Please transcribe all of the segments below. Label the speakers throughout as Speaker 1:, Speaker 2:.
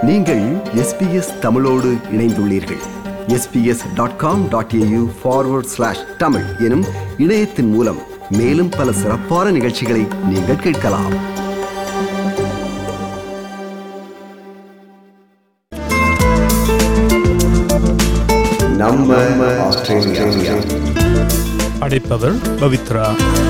Speaker 1: நீங்கள் எஸ்பிஎஸ் தமிழோடு இணைந்துள்ளீர்கள் SBS dot com dot AU forward slash Tamil எனும் இணையத்தின் மூலம் மேலும் பல சிறப்பான நிகழ்ச்சிகளை நீங்கள் கேட்கலாம் நம்ம ஆஸ்திரேலியா
Speaker 2: அடைப்பவர் பவித்ரா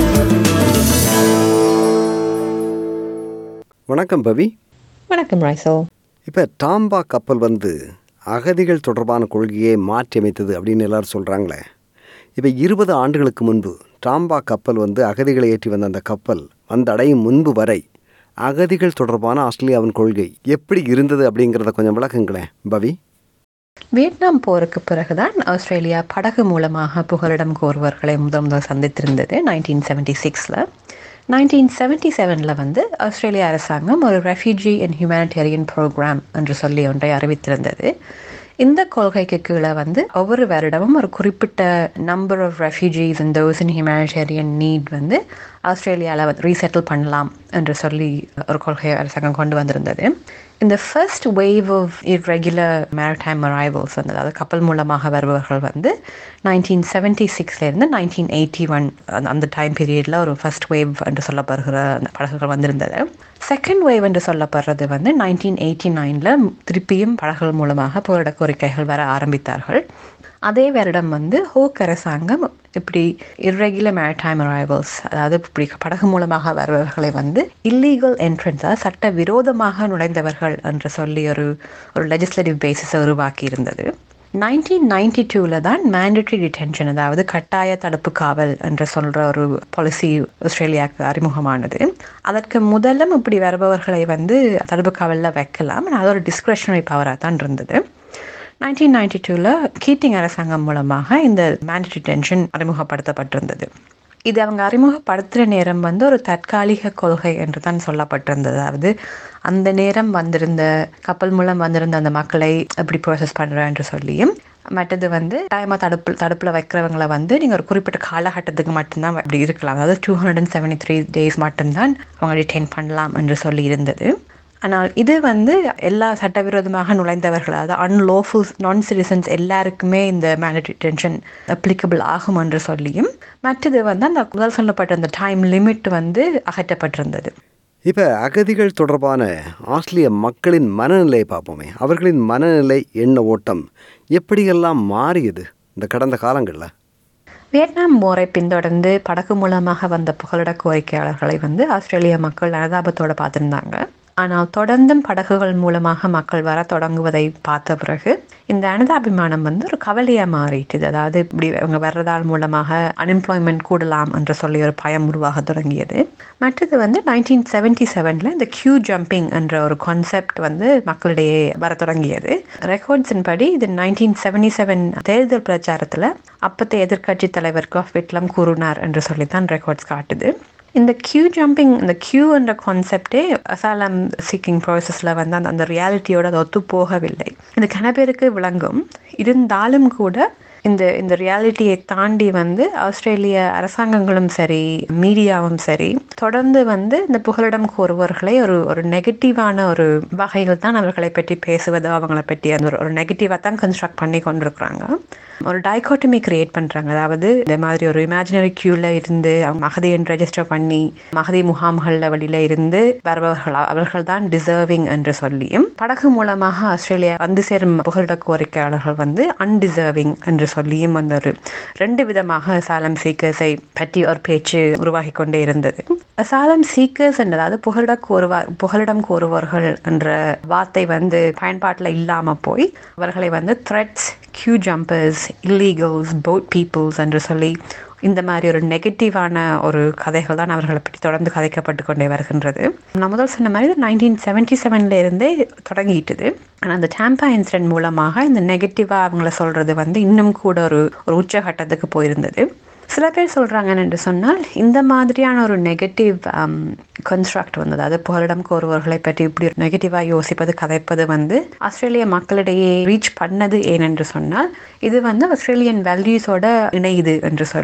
Speaker 1: வணக்கம் பவி
Speaker 3: வணக்கம் ரைசோ
Speaker 1: இப்போ டாம்பா கப்பல் வந்து அகதிகள் தொடர்பான கொள்கையை மாற்றியமைத்தது அப்படின்னு எல்லாரும் சொல்கிறாங்களே இப்போ இருபது ஆண்டுகளுக்கு முன்பு டாம்பா கப்பல் வந்து அகதிகளை ஏற்றி வந்த அந்த கப்பல் வந்தடையும் முன்பு வரை அகதிகள் தொடர்பான ஆஸ்திரேலியாவின் கொள்கை எப்படி இருந்தது அப்படிங்கிறத கொஞ்சம் விளக்குங்களேன் பவி
Speaker 3: வியட்நாம் போருக்கு பிறகுதான் ஆஸ்திரேலியா படகு மூலமாக புகலிடம் கோருவர்களை முதல் முதல் சந்தித்திருந்தது நைன்டீன் செவன்டி சிக்ஸில் நைன்டீன் செவன்டி செவனில் வந்து ஆஸ்திரேலிய அரசாங்கம் ஒரு ரெஃப்யூஜி அண்ட் ஹியூமானிட்டேரியன் ப்ரோக்ராம் என்று சொல்லி ஒன்றை அறிவித்திருந்தது இந்த கொள்கைக்கு கீழே வந்து ஒவ்வொரு வருடமும் ஒரு குறிப்பிட்ட number of refugees and those in humanitarian need வந்து ஆஸ்திரேலியாவில் ரீசெட்டில் பண்ணலாம் என்று சொல்லி ஒரு கொள்கை அரசாங்கம் கொண்டு வந்திருந்தது இந்த first wave of irregular maritime arrivals வந்து அதாவது கப்பல் மூலமாக வருபவர்கள் வந்து நைன்டீன் செவன்டி சிக்ஸ்லேருந்து நைன்டீன் எயிட்டி ஒன் அந்த டைம் பீரியடில் ஒரு ஃபர்ஸ்ட் வேவ் என்று சொல்லப்படுகிற அந்த படகுகள் வந்திருந்தது செகண்ட் வேவ் என்று சொல்லப்படுறது வந்து நைன்டீன் எயிட்டி நைனில் திருப்பியும் படகுகள் மூலமாக போராட கோரிக்கைகள் வர ஆரம்பித்தார்கள் அதே வருடம் வந்து ஹோக் அரசாங்கம் இப்படி இர்ரெகுலர் மேரிடைம் அரைவல்ஸ் அதாவது இப்படி படகு மூலமாக வருபவர்களை வந்து இல்லீகல் என்ட்ரன்ஸ் அதாவது சட்ட விரோதமாக நுழைந்தவர்கள் என்று சொல்லி ஒரு ஒரு லெஜிஸ்லேட்டிவ் பேசிஸை உருவாக்கி இருந்தது நைன்டீன் நைன்டி டூவில் தான் மேண்டட்ரி டிடென்ஷன் அதாவது கட்டாய தடுப்பு காவல் என்று சொல்கிற ஒரு பாலிசி ஆஸ்திரேலியாவுக்கு அறிமுகமானது அதற்கு முதலும் இப்படி வருபவர்களை வந்து தடுப்பு காவலில் வைக்கலாம் ஆனால் அது ஒரு டிஸ்கிரிப்ஷனரி பவராக தான் இருந்தது நைன்டீன் நைன்டி டூவில் கீட்டிங் அரசாங்கம் மூலமாக இந்த மேண்டட்ரி டென்ஷன் அறிமுகப்படுத்தப்பட்டிருந்தது இது அவங்க அறிமுகப்படுத்துகிற நேரம் வந்து ஒரு தற்காலிக கொள்கை என்று தான் சொல்லப்பட்டிருந்தது அதாவது அந்த நேரம் வந்திருந்த கப்பல் மூலம் வந்திருந்த அந்த மக்களை எப்படி ப்ராசஸ் பண்ணுறோம் என்று சொல்லியும் மற்றது வந்து டைமாக தடுப்பு தடுப்பில் வைக்கிறவங்களை வந்து நீங்கள் ஒரு குறிப்பிட்ட காலகட்டத்துக்கு மட்டும்தான் அப்படி இருக்கலாம் அதாவது two hundred and seventy three days மட்டும்தான் அவங்க டிடெயின் பண்ணலாம் என்று சொல்லி இருந்தது ஆனால் இது வந்து எல்லா சட்டவிரோதமாக நுழைந்தவர்கள் அதாவது அன்லோஃபுல் நான் சிட்டிசன்ஸ் எல்லாருக்குமே இந்த மேண்டட்ரி டென்ஷன் அப்ளிகபிள் ஆகும் என்று சொல்லியும் மற்றது வந்து அந்த முதல் சொல்லப்பட்ட அந்த டைம் லிமிட் வந்து அகற்றப்பட்டிருந்தது
Speaker 1: இப்போ அகதிகள் தொடர்பான ஆஸ்திரேலிய மக்களின் மனநிலையை பார்ப்போமே அவர்களின் மனநிலை எண்ண ஓட்டம் எப்படியெல்லாம் மாறியது இந்த கடந்த காலங்களில்
Speaker 3: வியட்நாம் போரை பின்தொடர்ந்து படகு மூலமாக வந்த புகலிட கோரிக்கையாளர்களை வந்து ஆஸ்திரேலிய மக்கள் அனுதாபத்தோடு பார்த்துருந்தாங்க ஆனால் தொடர்ந்தும் படகுகள் மூலமாக மக்கள் வர தொடங்குவதை பார்த்த பிறகு இந்த அனுதாபிமானம் வந்து ஒரு கவலையாக மாறிட்டுது அதாவது இப்படி அவங்க வர்றதால் மூலமாக அன்எம்ப்ளாய்மெண்ட் கூடலாம் என்று சொல்லி ஒரு பயம் உருவாக தொடங்கியது மற்றது வந்து நைன்டீன் செவன்டி செவனில் இந்த கியூ ஜம்பிங் என்ற ஒரு கான்செப்ட் வந்து மக்களிடையே வர தொடங்கியது ரெக்கார்ட்ஸின் படி இது நைன்டீன் செவன்டி செவன் தேர்தல் பிரச்சாரத்தில் அப்பத்தைய எதிர்க்கட்சி தலைவர் காஃப் விட்லம் கூறினார் என்று சொல்லித்தான் ரெக்கார்ட்ஸ் காட்டுது இந்த கியூ ஜம்பிங் இந்த கியூ என்ற கான்செப்டே அசாலம் சீக்கிங் ப்ராசஸில் வந்து அந்த அந்த ரியாலிட்டியோட அது ஒத்து போகவில்லை இது கன பேருக்கு விளங்கும் இருந்தாலும் கூட இந்த இந்த ரியாலிட்டியை தாண்டி வந்து ஆஸ்திரேலிய அரசாங்கங்களும் சரி மீடியாவும் சரி தொடர்ந்து வந்து இந்த புகலிடம் கோருவர்களை ஒரு ஒரு நெகட்டிவான ஒரு வகைகள் தான் அவர்களை பற்றி பேசுவது அவங்களை பற்றி அந்த ஒரு ஒரு நெகட்டிவாக தான் கன்ஸ்ட்ரக்ட் பண்ணி கொண்டிருக்கிறாங்க ஒரு டைகாட்டமி கிரியேட் பண்ணுறாங்க அதாவது இந்த மாதிரி ஒரு இமேஜினரி கியூவில் இருந்து அவங்க மகதியன் ரெஜிஸ்டர் பண்ணி மகதி முகாம்களில் வழியில் இருந்து வருபவர்கள் அவர்கள் தான் டிசர்விங் என்று சொல்லியும் படகு மூலமாக ஆஸ்திரேலியா வந்து சேரும் புகலிட கோரிக்கையாளர்கள் வந்து அன்டிசர்விங் என்று சொல்லியும் அந்த ஒரு ரெண்டு விதமாக அசாலம் சீக்கர்ஸை பற்றி ஒரு பேச்சு உருவாகி கொண்டே இருந்தது அசாலம் சீக்கர்ஸ் என்றதாவது புகலிட கோருவார் புகலிடம் கோருவார்கள் என்ற வார்த்தை வந்து பயன்பாட்டில் இல்லாமல் போய் அவர்களை வந்து threats queue jumpers illegals boat peoples என்று சொல்லி இந்த மாதிரி ஒரு நெகட்டிவான ஒரு கதைகள் தான் அவர்களை பற்றி தொடர்ந்து கதைக்கப்பட்டு கொண்டே வருகின்றது நான் முதல் சொன்ன மாதிரி நைன்டீன் செவன்டி செவன்ல இருந்தே தொடங்கிட்டுது ஆனால் அந்த டேம்பா இன்சிடென்ட் மூலமாக இந்த நெகட்டிவாக அவங்கள சொல்கிறது வந்து இன்னும் கூட ஒரு ஒரு உச்சகட்டத்துக்கு போயிருந்தது சில பேர் சொல்கிறாங்க என்று சொன்னால் இந்த மாதிரியான ஒரு நெகட்டிவ் கன்ஸ்ட்ரக்ட் வந்து அதாவது புகலிடம் கோருவர்களை பற்றி இப்படி ஒரு நெகட்டிவாக யோசிப்பது கதைப்பது வந்து ஆஸ்திரேலிய மக்களிடையே ரீச் பண்ணது ஏனென்று சொன்னால் இது வந்து ஆஸ்திரேலியன் வேல்யூஸோட இணையுது என்று சொல்லி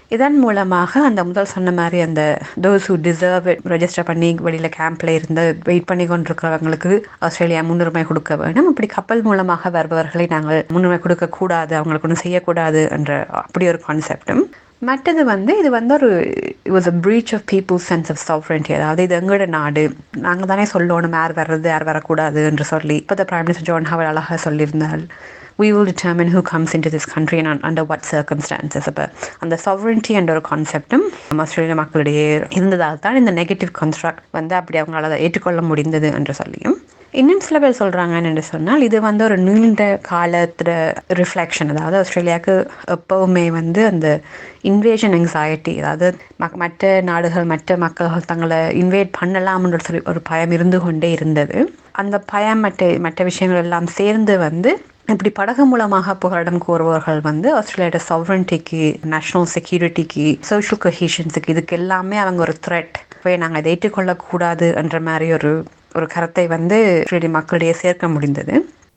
Speaker 3: இதன் மூலமாக அந்த முதல் சொன்ன மாதிரி அந்த தோஸ் ஹூ டிசர்வ் ரெஜிஸ்டர் பண்ணி வெளியில் கேம்பில் இருந்து வெயிட் பண்ணி கொண்டிருக்கிறவங்களுக்கு ஆஸ்திரேலியா முன்னுரிமை கொடுக்க வேண்டும் இப்படி கப்பல் மூலமாக வருபவர்களை நாங்கள் முன்னுரிமை கொடுக்க கூடாது அவங்களுக்கு ஒன்றும் செய்யக்கூடாது என்ற அப்படி ஒரு கான்செப்டும் மற்றது வந்து இது வந்து ஒரு was a breach of people sense of sovereignty அதாவது இது எங்களோட நாடு நாங்கள் தானே சொல்லணும் யார் வர்றது யார் வரக்கூடாது என்று சொல்லி இப்போ பிரைம் மினிஸ்டர் ஜோன் ஹவர் அழகாக சொல்லியிருந்தால் we will determine who comes into this country and un- under what circumstances அப்போ அந்த சாவரன்டி என்ற ஒரு கான்செப்டும் ஆஸ்திரேலிய மக்களிடையே இருந்ததால் தான் இந்த நெகட்டிவ் கன்ஸ்ட்ரக்ட் வந்து அப்படி அவங்களால அதை ஏற்றுக்கொள்ள முடிந்தது என்று சொல்லியும் இன்னும் சில பேர் சொல்கிறாங்கன்னு என்று சொன்னால் இது வந்து ஒரு நீண்ட காலத்தில் ரிஃப்ளெக்ஷன் அதாவது ஆஸ்திரேலியாவுக்கு எப்போவுமே வந்து அந்த இன்வேஷன் anxiety அதாவது மக் மற்ற நாடுகள் மற்ற மக்கள்கள் தங்களை இன்வேட் பண்ணலாம்ன்ற சொல்லி ஒரு பயம் இருந்து கொண்டே இருந்தது அந்த பயம் மற்ற மற்ற விஷயங்கள் எல்லாம் சேர்ந்து வந்து இப்படி படகு மூலமாக புகலிடம் கோருபவர்கள் வந்து ஆஸ்திரேலியோட சாவரன்டிக்கு நேஷனல் செக்யூரிட்டிக்கு சோஷியல் கொஹீஷன்ஸுக்கு இதுக்கு எல்லாமே அவங்க ஒரு த்ரெட் போய் நாங்கள் இதை ஏற்றுக்கொள்ளக்கூடாது என்ற மாதிரி ஒரு ஒரு கருத்தை வந்து ஆஸ்திரேலிய மக்களிடையே சேர்க்க முடிந்தது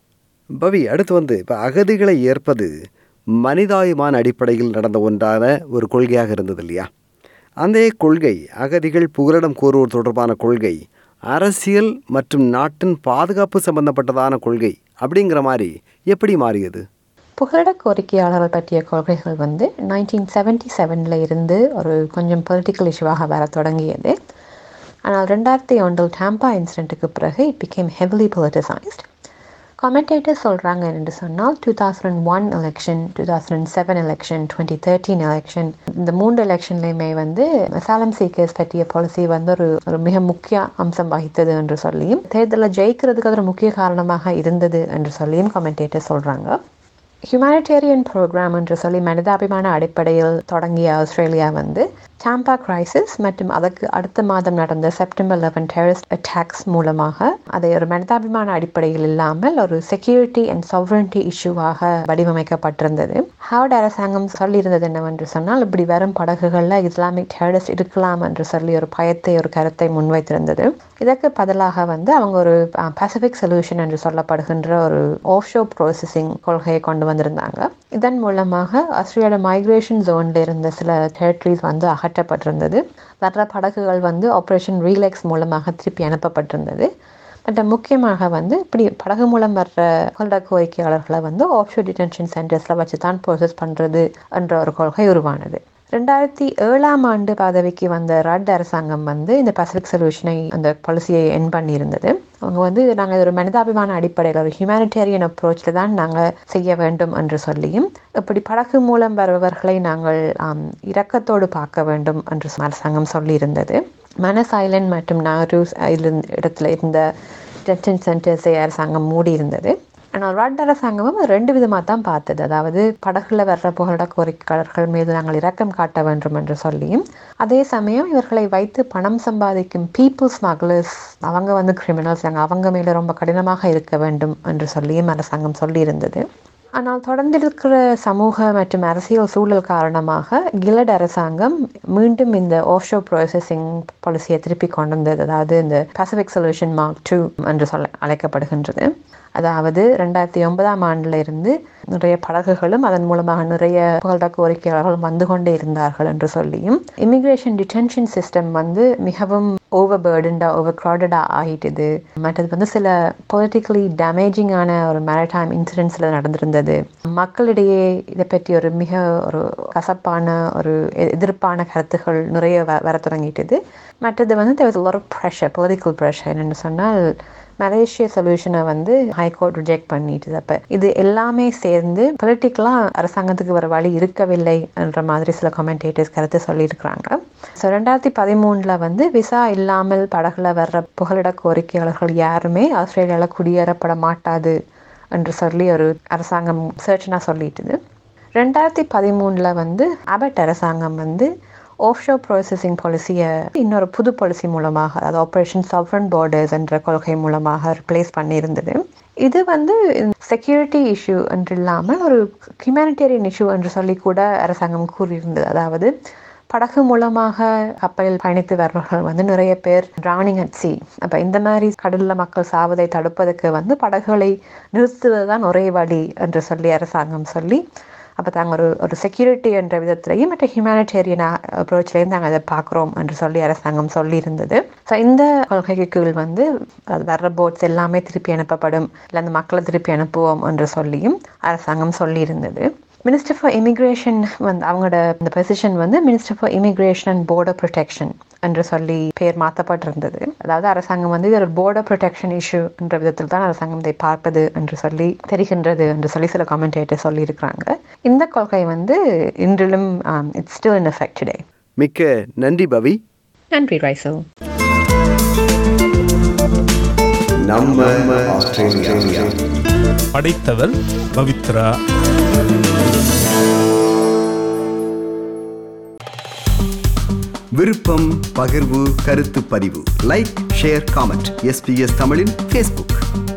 Speaker 1: பவி அடுத்து வந்து இப்போ அகதிகளை ஏற்பது மனிதாயமான அடிப்படையில் நடந்த ஒன்றான ஒரு கொள்கையாக இருந்தது இல்லையா அந்த கொள்கை அகதிகள் புகலிடம் கோருவோர் தொடர்பான கொள்கை அரசியல் மற்றும் நாட்டின் பாதுகாப்பு சம்பந்தப்பட்டதான கொள்கை அப்படிங்கிற மாதிரி எப்படி மாறியது
Speaker 3: புகலிட கோரிக்கையாளர்கள் பற்றிய கொள்கைகள் வந்து நைன்டீன் செவன்டி செவனில் இருந்து ஒரு கொஞ்சம் பொலிட்டிக்கல் இஷ்யூவாக வர தொடங்கியது ஆனால் ரெண்டாயிரத்தி ஒன்றில் டாம்பா இன்சிடென்ட்டுக்கு பிறகு it became heavily politicised commentator சொல்கிறாங்க என்று சொன்னால் two thousand one election two thousand seven election twenty thirteen election இந்த மூன்று எலெக்ஷன்லையுமே வந்து அசாலம் சீக்கர்ஸ் பற்றிய பாலிசி வந்து ஒரு ஒரு மிக முக்கிய அம்சம் வகித்தது என்று சொல்லியும் தேர்தலில் ஜெயிக்கிறதுக்கு அது ஒரு முக்கிய காரணமாக இருந்தது என்று சொல்லியும் கமெண்டேட்டர் சொல்கிறாங்க ஹியூமானிட்டேரியன் ப்ரோக்ராம் என்று சொல்லி மனிதாபிமான அடிப்படையில் தொடங்கிய ஆஸ்திரேலியா வந்து டாம்பா கிரைசிஸ் மற்றும் அதற்கு அடுத்த மாதம் நடந்த செப்டம்பர் லெவன் டெரரிஸ்ட் அட்டாக்ஸ் மூலமாக அதை ஒரு மனிதாபிமான அடிப்படையில் இல்லாமல் ஒரு செக்யூரிட்டி அண்ட் சாவரன்டி இஷ்யூவாக வடிவமைக்கப்பட்டிருந்தது ஹார்ட் அரசாங்கம் சொல்லியிருந்தது என்னவென்று சொன்னால் இப்படி வரும் படகுகளில் இஸ்லாமிக் டெரரிஸ்ட் இருக்கலாம் என்று சொல்லி ஒரு பயத்தை ஒரு கருத்தை முன்வைத்திருந்தது இதற்கு பதிலாக வந்து அவங்க ஒரு பசிபிக் சொல்யூஷன் என்று சொல்லப்படுகின்ற ஒரு ஆஃப்ஷோ ப்ரோசஸிங் கொள்கையை கொண்டு வந்திருந்தாங்க இதன் மூலமாக ஆஸ்திரேலியோட மைக்ரேஷன் ஜோன்ல இருந்த சில டெரிட்டரிஸ் வந்து அகற்றப்பட்டிருந்தது வர்ற படகுகள் வந்து ஆப்ரேஷன் ரீலெக்ஸ் மூலமாக திருப்பி அனுப்பப்பட்டிருந்தது மற்றும் முக்கியமாக வந்து இப்படி படகு மூலம் வர்ற கொள்ட கோரிக்கையாளர்களை வந்து ஆஃப்ஷோ டிடென்ஷன் சென்டர்ஸில் வச்சு தான் ப்ரோசஸ் பண்ணுறது என்ற ஒரு கொள்கை உருவானது ரெண்டாயிரத்தி ஏழாம் ஆண்டு பதவிக்கு வந்த ரட் அரசாங்கம் வந்து இந்த பசிபிக் சொல்யூஷனை அந்த பாலிசியை என் பண்ணியிருந்தது அவங்க வந்து நாங்கள் ஒரு மனிதாபிமான அடிப்படையில் ஒரு ஹியூமானிட்டேரியன் அப்ரோச்சில் தான் நாங்கள் செய்ய வேண்டும் என்று சொல்லியும் இப்படி படகு மூலம் வருபவர்களை நாங்கள் இரக்கத்தோடு பார்க்க வேண்டும் என்று அரசாங்கம் சொல்லியிருந்தது மனஸ் ஐலண்ட் மற்றும் நாரூஸ் ஐலண்ட் இடத்துல இருந்த டென்ஷன் சென்டர்ஸை அரசாங்கம் மூடி இருந்தது ஆனால் ரட் அரசாங்கமும் ரெண்டு விதமாக தான் பார்த்தது அதாவது படகுல வர்ற புகலிட கோரிக்கையாளர்கள் மீது நாங்கள் இரக்கம் காட்ட வேண்டும் என்று சொல்லியும் அதே சமயம் இவர்களை வைத்து பணம் சம்பாதிக்கும் பீப்புள் ஸ்மக்லர்ஸ் அவங்க வந்து கிரிமினல்ஸ் அவங்க மேலே ரொம்ப கடினமாக இருக்க வேண்டும் என்று சொல்லியும் அரசாங்கம் சொல்லியிருந்தது ஆனால் தொடர்ந்து இருக்கிற சமூக மற்றும் அரசியல் சூழல் காரணமாக கிலட் அரசாங்கம் மீண்டும் இந்த ஓஷோ ப்ராசஸிங் பாலிசியை திருப்பி கொண்டு வந்தது அதாவது இந்த பசிபிக் சொல்யூஷன் மார்க் டூ என்று சொல்ல அழைக்கப்படுகின்றது அதாவது ரெண்டாயிரத்தி ஒன்பதாம் ஆண்டுல இருந்து நிறைய படகுகளும் அதன் மூலமாக நிறைய புகழ்ட கோரிக்கையாளர்கள் வந்து கொண்டே இருந்தார்கள் என்று சொல்லியும் இமிகிரேஷன் டிடென்ஷன் சிஸ்டம் வந்து மிகவும் ஓவர் பேர்டன்டா ஓவர் க்ரௌடடா ஆகிட்டுது மற்றது வந்து சில பொலிட்டிக்கலி டேமேஜிங்கான ஒரு மேரிடைம் இன்சிடென்ட்ஸில் நடந்திருந்தது மக்களிடையே இதை பற்றி ஒரு மிக ஒரு கசப்பான ஒரு எதிர்ப்பான கருத்துகள் நிறைய வ வர தொடங்கிட்டது மற்றது வந்து there was lot pressure political pressure என்னென்னு சொன்னால் மலேசிய சொல்யூஷனை வந்து ஹைகோர்ட் ரிஜெக்ட் பண்ணிட்டு அப்போ இது எல்லாமே சேர்ந்து பொலிட்டிக்கலாக அரசாங்கத்துக்கு வர வழி இருக்கவில்லை என்ற மாதிரி சில கமெண்டேட்டர்ஸ் கருத்து சொல்லியிருக்கிறாங்க ஸோ ரெண்டாயிரத்தி பதிமூணில் வந்து விசா இல்லாமல் படகுல வர்ற புகலிட கோரிக்கையாளர்கள் யாருமே ஆஸ்திரேலியாவில் குடியேறப்பட மாட்டாது என்று சொல்லி ஒரு அரசாங்கம் சர்ச்சனாக சொல்லிட்டுது ரெண்டாயிரத்தி பதிமூணில் வந்து அபட் அரசாங்கம் வந்து ஆஃப்ஷோ ப்ராசஸிங் பாலிசியை இன்னொரு புது பாலிசி மூலமாக அதாவது ஆப்ரேஷன் சாஃப்ரன் பார்டர்ஸ் என்ற கொள்கை மூலமாக ரிப்ளேஸ் பண்ணியிருந்தது இது வந்து செக்யூரிட்டி இஷ்யூ என்று இல்லாமல் ஒரு ஹியூமானிட்டேரியன் இஷ்யூ என்று சொல்லி கூட அரசாங்கம் கூறியிருந்தது அதாவது படகு மூலமாக கப்பலில் பயணித்து வர்றவர்கள் வந்து நிறைய பேர் ட்ரானிங் அட் சி அப்போ இந்த மாதிரி கடலில் மக்கள் சாவதை தடுப்பதற்கு வந்து படகுகளை நிறுத்துவது தான் ஒரே வழி என்று சொல்லி அரசாங்கம் சொல்லி அப்போ தாங்க ஒரு ஒரு செக்யூரிட்டி என்ற விதத்திலையும் மற்ற ஹியூமானிட்டேரியன் அப்ரோச்லேயும் நாங்கள் அதை பார்க்குறோம் என்று சொல்லி அரசாங்கம் சொல்லியிருந்தது ஸோ இந்த கொள்கைக்கு கீழ் வந்து அது வர்ற போட்ஸ் எல்லாமே திருப்பி அனுப்பப்படும் இல்லை அந்த மக்களை திருப்பி அனுப்புவோம் என்று சொல்லியும் அரசாங்கம் சொல்லியிருந்தது மினிஸ்டர் ஃபார் இமிக்ரேஷன் வந்து அவங்களோட இந்த பொசிஷன் வந்து minister for immigration and border protection என்று சொல்லி பெயர் மாற்றப்பட்டிருந்தது அதாவது அரசாங்கம் வந்து இது ஒரு பார்டர் ப்ரொடெக்ஷன் இஷ்யூ என்ற விதத்தில் தான் அரசாங்கம் இதை பார்ப்பது என்று சொல்லி தெரிகின்றது என்று சொல்லி சில காமெண்டேட்டர் சொல்லியிருக்கிறாங்க இந்த கொள்கை வந்து இன்றிலும் it's still in effect today
Speaker 1: மிக்க நன்றி பவி
Speaker 3: நன்றி ரைசோ
Speaker 1: நம்ம ஆஸ்திரேலியா
Speaker 2: படைத்தவர் பவித்ரா
Speaker 1: விருப்பம் பகிர்வு கருத்து பதிவு லைக் ஷேர் காமெண்ட் எஸ்பிஎஸ் தமிழின் ஃபேஸ்புக்